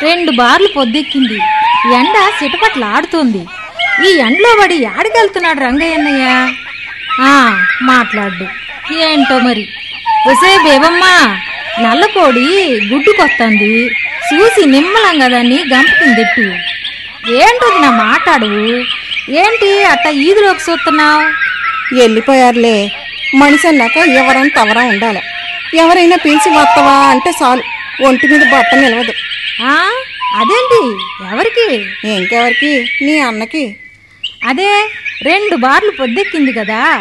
రెండు బార్లు పొద్దెక్కింది ఎండ చిటపట్లు ఆడుతోంది ఈ ఎండలో పడి యాడికెళ్తున్నాడు రంగయ్యన్నయ్య ఆ మాట్లాడు ఏంటో మరి ఒసే బేబమ్మా నల్లకోడి గుడ్డుకొత్తంది చూసి నిమ్మలంగా దాన్ని గంపకిందెట్టు ఏంటది నా మాట్లాడు ఏంటి అట్ట ఈదులోకి చూస్తున్నావు వెళ్ళిపోయారులే మనిషి అన్నాక ఎవరం తవరం ఉండాలి ఎవరైనా పిలిచి వస్తావా అంటే చాలు ఒంటి మీద బట్ట నిలవదు ఆ అదేంటి ఎవరికి ఇంకెవరికి నీ అన్నకి అదే రెండు బార్లు పొద్దెక్కింది కదా